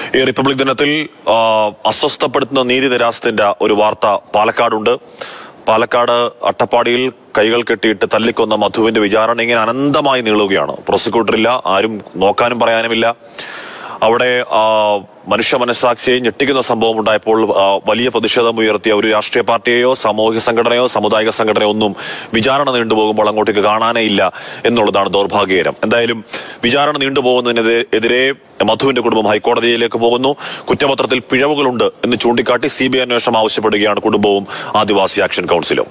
ഈ റിപ്പബ്ലിക് ദിനത്തിൽ ആ, അസ്വസ്ഥപ്പെടുത്തുന്ന നീതി നിരാസത്തിന്റെ ഒരു വാർത്ത പാലക്കാടുണ്ട് പാലക്കാട് അട്ടപ്പാടിയിൽ കൈകൾ കെട്ടിയിട്ട് തല്ലിക്കൊന്ന മധുവിന്റെ വിചാരണ ഇങ്ങനെ അനന്തമായി നീളുകയാണ് പ്രോസിക്യൂട്ടറില്ല ആരും നോക്കാനും പറയാനുമില്ല അവിടെ ആ, മനുഷ്യ മനസ്സാക്ഷിയെ ഞെട്ടിക്കുന്ന സംഭവം ഉണ്ടായപ്പോൾ ആ, വലിയ പ്രതിഷേധം ഉയർത്തിയ ഒരു രാഷ്ട്രീയ പാർട്ടിയെയോ സാമൂഹിക സംഘടനയോ സാമുദായിക സംഘടനയോ ഒന്നും വിചാരണ നീണ്ടുപോകുമ്പോൾ അങ്ങോട്ടേക്ക് കാണാനേ ഇല്ല എന്നുള്ളതാണ് ദൗർഭാഗ്യകരം എന്തായാലും വിചാരണ നീണ്ടുപോകുന്നതിനെതിരെ എതിരെ മധുവിന്റെ കുടുംബം ഹൈക്കോടതിയിലേക്ക് പോകുന്നു കുറ്റപത്രത്തിൽ പിഴവുകളുണ്ട് എന്ന് ചൂണ്ടിക്കാട്ടി സി ബി ഐ അന്വേഷണം ആവശ്യപ്പെടുകയാണ് കുടുംബവും ആദിവാസി ആക്ഷൻ കൗൺസിലും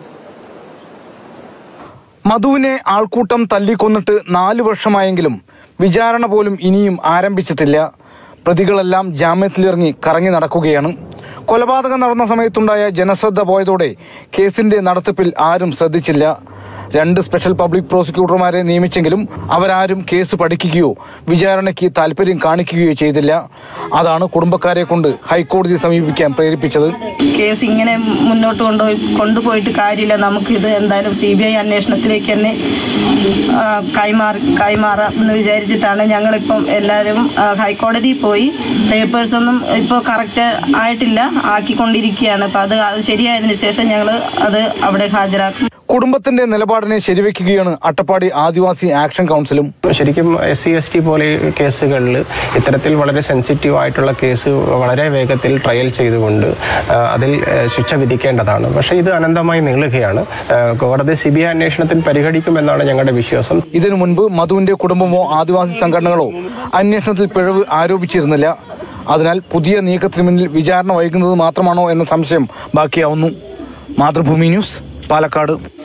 മധുവിനെ ആൾക്കൂട്ടം തല്ലിക്കൊന്നിട്ട് നാലു വർഷമായെങ്കിലും വിചാരണ പോലും ഇനിയും ആരംഭിച്ചിട്ടില്ല പ്രതികളെല്ലാം ജാമ്യത്തിലിറങ്ങി കറങ്ങി നടക്കുകയാണ് കൊലപാതകം നടന്ന സമയത്തുണ്ടായ ജനശ്രദ്ധ പോയതോടെ കേസിന്റെ നടത്തിപ്പിൽ ആരും ശ്രദ്ധിച്ചില്ല രണ്ട് സ്പെഷ്യൽ പബ്ലിക് പ്രോസിക്യൂട്ടർമാരെ നിയമിച്ചെങ്കിലും അവരാരും കേസ് പഠിക്കുകയോ വിചാരണയ്ക്ക് താല്പര്യം കാണിക്കുകയോ ചെയ്തില്ല അതാണ് കുടുംബക്കാരെ കൊണ്ട് ഹൈക്കോടതിയെ സമീപിക്കാൻ പ്രേരിപ്പിച്ചത് കേസ് ഇങ്ങനെ മുന്നോട്ട് കൊണ്ടുപോയി കൊണ്ടുപോയിട്ട് കാര്യമില്ല നമുക്കിത് എന്തായാലും സി ബി ഐ അന്വേഷണത്തിലേക്ക് തന്നെ ആ, കൈമാറി കൈമാറാം എന്ന് വിചാരിച്ചിട്ടാണ് ഞങ്ങളിപ്പം എല്ലാവരും ആ, ഹൈക്കോടതിയിൽ പോയി പേപ്പേഴ്സ് ഒന്നും ഇപ്പോൾ കറക്റ്റ് ആയിട്ടില്ല ആക്കിക്കൊണ്ടിരിക്കുകയാണ് അപ്പം അത് അത് ശരിയായതിനു ശേഷം ഞങ്ങൾ അത് അവിടെ ഹാജരാക്കും കുടുംബത്തിന്റെ നിലപാടിനെ ശരിവെക്കുകയാണ് അട്ടപ്പാടി ആദിവാസി ആക്ഷൻ കൗൺസിലും ശരിക്കും എസ് സി എസ് ടി പോലെ കേസുകളിൽ ഇത്തരത്തിൽ വളരെ സെൻസിറ്റീവ് ആയിട്ടുള്ള കേസ് വളരെ വേഗത്തിൽ ട്രയൽ ചെയ്തുകൊണ്ട് ആ, അതിൽ ആ, ശിക്ഷ വിധിക്കേണ്ടതാണ് പക്ഷേ ഇത് അനന്തമായി നീളുകയാണ് ആ, കോടതി സി ബി ഐ അന്വേഷണത്തിൽ പരിഗണിക്കുമെന്നാണ് ഞങ്ങളുടെ വിശ്വാസം ഇതിനു മുൻപ് മധുവിന്റെ കുടുംബമോ ആദിവാസി സംഘടനകളോ അന്വേഷണത്തിൽ പിഴവ് ആരോപിച്ചിരുന്നില്ല അതിനാൽ പുതിയ നീക്കത്തിന് മുന്നിൽ വിചാരണ വൈകുന്നത് മാത്രമാണോ എന്ന സംശയം ബാക്കിയാവുന്നു മാതൃഭൂമി ന്യൂസ് പാലക്കാട്